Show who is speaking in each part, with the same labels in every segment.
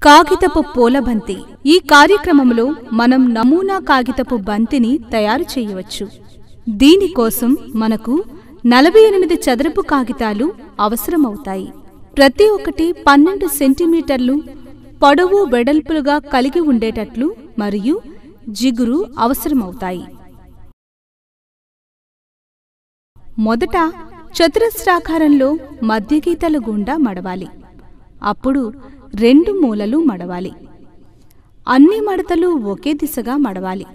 Speaker 1: కాగితపు పూలబంతి ఈ కార్యక్రమంలో మనం నమూనా కాగితపు బంతిని తయారు చేయవచ్చు దీనికోసం మనకు నలభై ఎనిమిది చదరపు కాగితాలు అవసరమవుతాయి ప్రతి ఒక్కటి పన్నెండు సెంటీమీటర్లు పొడవు వెడల్పులుగా కలిగి ఉండేటట్లు మరియు జిగురు అవసరమవుతాయి మొదట చతురస్రాకారంలో మధ్యగీతల గుండా మడవాలి అప్పుడు రెండు మూలలు మడవాలి అన్ని మడతలు ఒకే దిశగా మడవాలి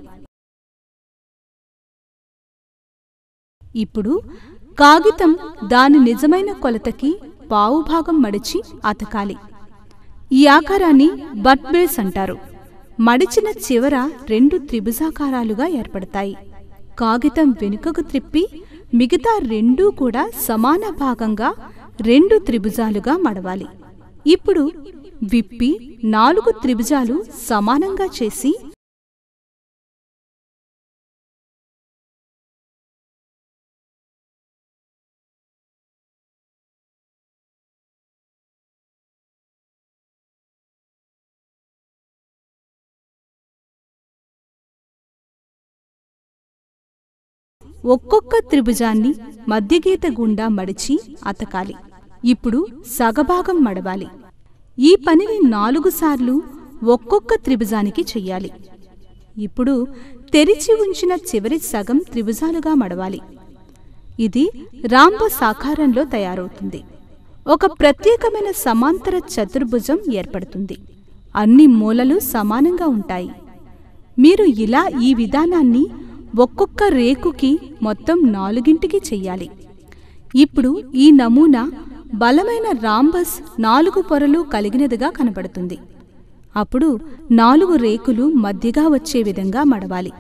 Speaker 1: ఇప్పుడు కాగితం దాని నిజమైన కొలతకి పావుభాగం మడిచి అతకాలి ఈ ఆకారాన్ని బట్ బేస్ అంటారు మడిచిన చివర రెండు త్రిభుజాకారాలుగా ఏర్పడతాయి కాగితం వెనుకకు త్రిప్పి మిగతా రెండూ కూడా సమాన భాగంగా రెండు త్రిభుజాలుగా మడవాలి ఇప్పుడు విప్పి నాలుగు త్రిభుజాలు సమానంగా చేసి ఒక్కొక్క త్రిభుజాన్ని మధ్యగీత గుండా మడిచి అతకాలి ఇప్పుడు సగభాగం మడవాలి ఈ పనిని నాలుగు సార్లు ఒక్కొక్క త్రిభుజానికి చెయ్యాలి ఇప్పుడు తెరిచి ఉంచిన చివరి సగం త్రిభుజాలుగా మడవాలి ఇది రాంబ సాకారంలో తయారవుతుంది ఒక ప్రత్యేకమైన సమాంతర చతుర్భుజం ఏర్పడుతుంది అన్ని మూలలు సమానంగా ఉంటాయి మీరు ఇలా ఈ విధానాన్ని ఒక్కొక్క రేకుకి మొత్తం నాలుగింటికి చెయ్యాలి ఇప్పుడు ఈ నమూనా బలమైన రాంబస్ నాలుగు పొరలు కలిగినదిగా కనబడుతుంది అప్పుడు నాలుగు రేకులు మధ్యగా వచ్చే విధంగా మడవాలి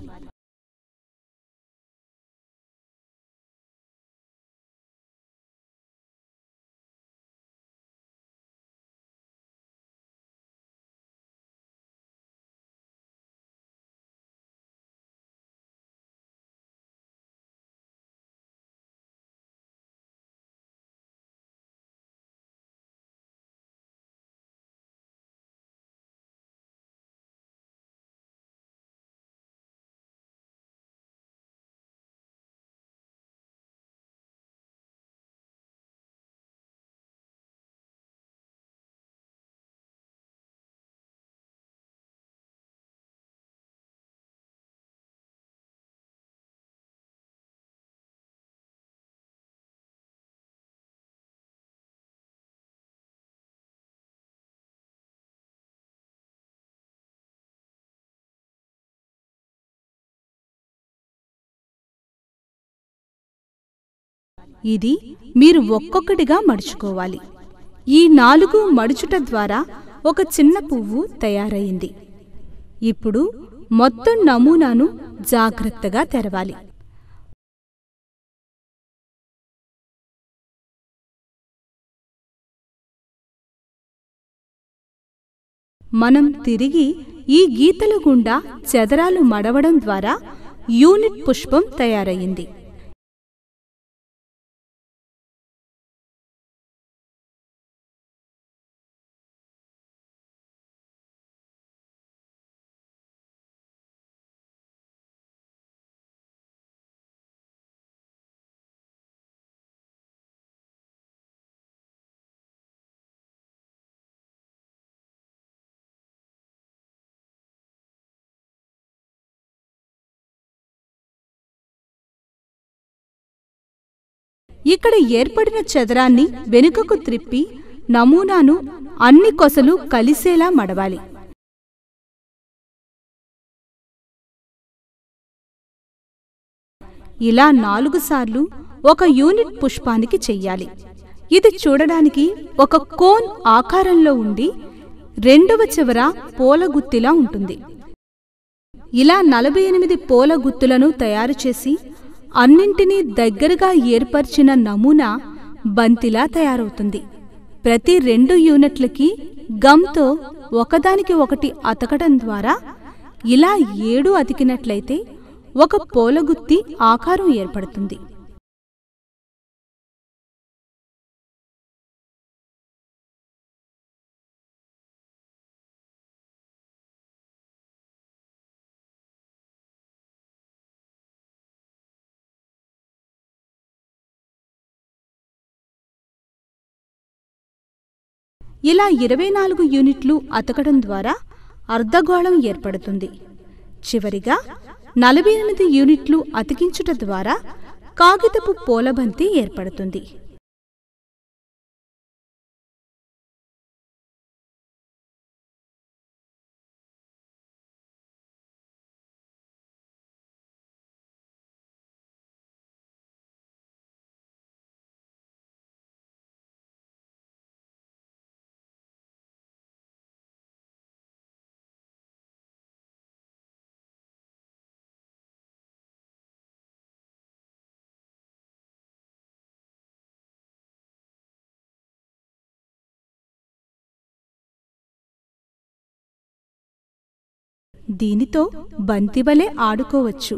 Speaker 1: ఇది మీరు ఒక్కొక్కటిగా మడుచుకోవాలి ఈ నాలుగు మడుచుట ద్వారా ఒక చిన్న పువ్వు తయారయింది ఇప్పుడు మొత్తం నమూనాను జాగ్రత్తగా తెరవాలి మనం తిరిగి ఈ గీతల గుండా చెదరాలు మడవడం ద్వారా యూనిట్ పుష్పం తయారయ్యింది ఇక్కడ ఏర్పడిన చదరాన్ని వెనుకకు త్రిప్పి నమూనాను అన్ని కొసలు కలిసేలా మడవాలి ఇలా నాలుగు సార్లు ఒక యూనిట్ పుష్పానికి చెయ్యాలి ఇది చూడడానికి ఒక కోన్ ఆకారంలో ఉండి రెండవ చివర పూలగుత్తిలా ఉంటుంది ఇలా నలభై ఎనిమిది పూల గుత్తులను తయారు చేసి అన్నింటినీ దగ్గరగా ఏర్పరిచిన నమూనా బంతిలా తయారవుతుంది ప్రతి రెండు యూనిట్లకి గమ్తో ఒకదానికి ఒకటి అతకడం ద్వారా ఇలా ఏడు అతికినట్లయితే ఒక పూలగుత్తి ఆకారం ఏర్పడుతుంది ఇలా ఇరవై నాలుగు యూనిట్లు అతకడం ద్వారా అర్ధగోళం ఏర్పడుతుంది చివరిగా నలభై ఎనిమిది యూనిట్లు అతికించుట ద్వారా కాగితపు పూలబంతి ఏర్పడుతుంది దీనితో బంతివలే ఆడుకోవచ్చు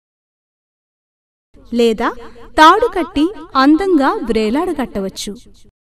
Speaker 1: లేదా తాడు కట్టి అందంగా వ్రేలాడగట్టవచ్చు